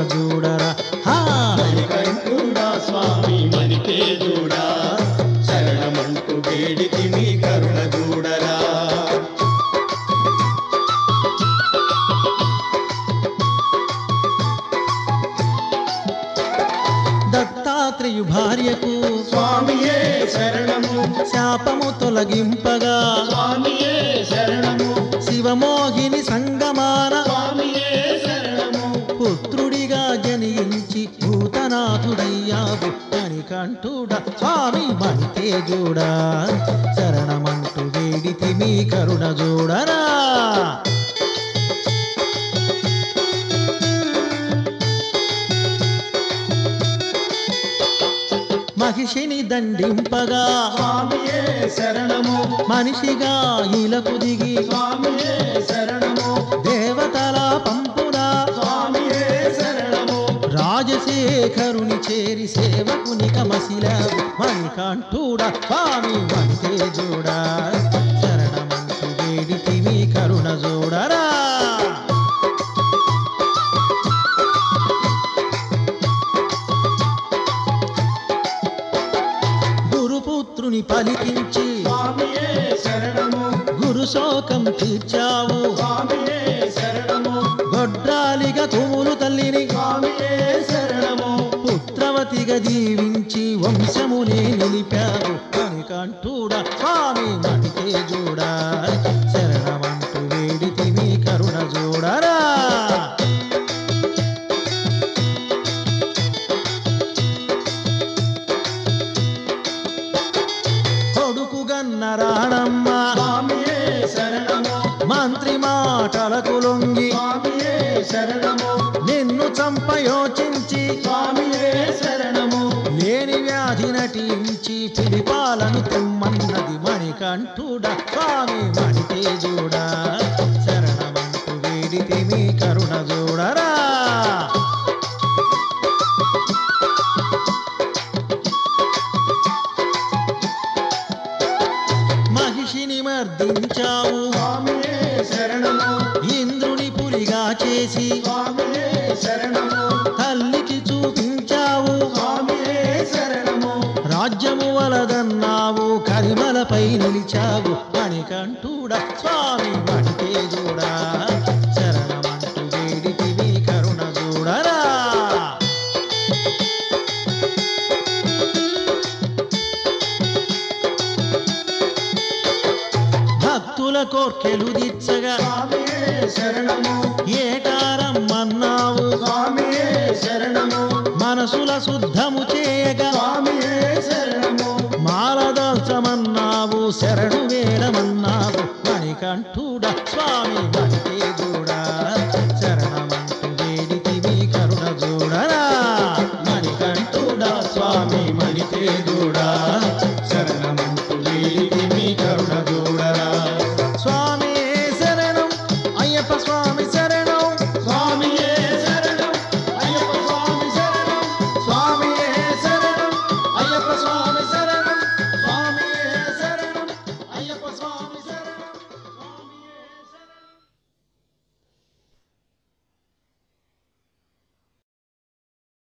చూడరా హా మణికంఠుడా స్వామి మణితేజుడా శరణమంటూ వేడితి నీ కరుణ చూడరా దత్తాత్రేయు భార్యకు స్వామియే శరణము శాపము తొలగింపగా స్వామియే శరణము శివమోహిని సంగమాన స్వామియే శరణము పుత్రుడిగా జనించి భూతనాథుడయ్యావు మణికంఠుడ స్వామి మణితేజుడా శరణమంటూ వేడితి మీ కరుణ చూడరా మహిషిని దండింపగా స్వామియే శరణము మనిషిగా ఇలకు దిగి స్వామియే శరణము దేవతల పంపురా స్వామియే శరణము రాజశేఖరుని చేరి సేవకుని కమసిలావు మణికంఠుడ స్వామి మణితేజుడా శరణమంటూ వేడితి మీ కరుణ చూడరా గురుపుత్రుని పలికించి స్వామియే శరణము గురు శోకం తీర్చావు స్వామియే శరణము గొడ్రాలిగా తుములు తల్లిని స్వామియే శరణము పుత్రవతిగా దీవించి వంశమునే నిలిపావు కనికంఠుడా స్వామి మణితేజుడా శరణమంటూ వేడితి మీ కరుణ చూడరా కొడుకు గన్న రాణమ్మ స్వామియే శరణము మంత్రి మాటలకు లొంగి స్వామియే శరణము నిన్ను చంపయోచించి స్వామియే శరణము లేని వ్యాధి నటించి పిలిపాలను తెమ్మన్నది మణికంఠుడ స్వామి మణితేజుడా శరణమంటూ వేడితి మీ కరుణ చూడరా మహిషిని మర్దించావు స్వామియే శరణము ఇంద్రుని పులిగా చేసి స్వామియే శరణము తల్లికి చూపించావు స్వామియే శరణము రాజ్యము వలదన్నావు కరిమలపై నిలిచావు మణికంఠుడ స్వామి మణితేజుడా శరణమంటూ వేడికి మీ కరుణ చూడరా భక్తుల కోర్కెలు దిచ్చగా స్వామియే శరణము ఏటారమ్మన్నావు స్వామియే శరణము మనసుల శుద్ధము చే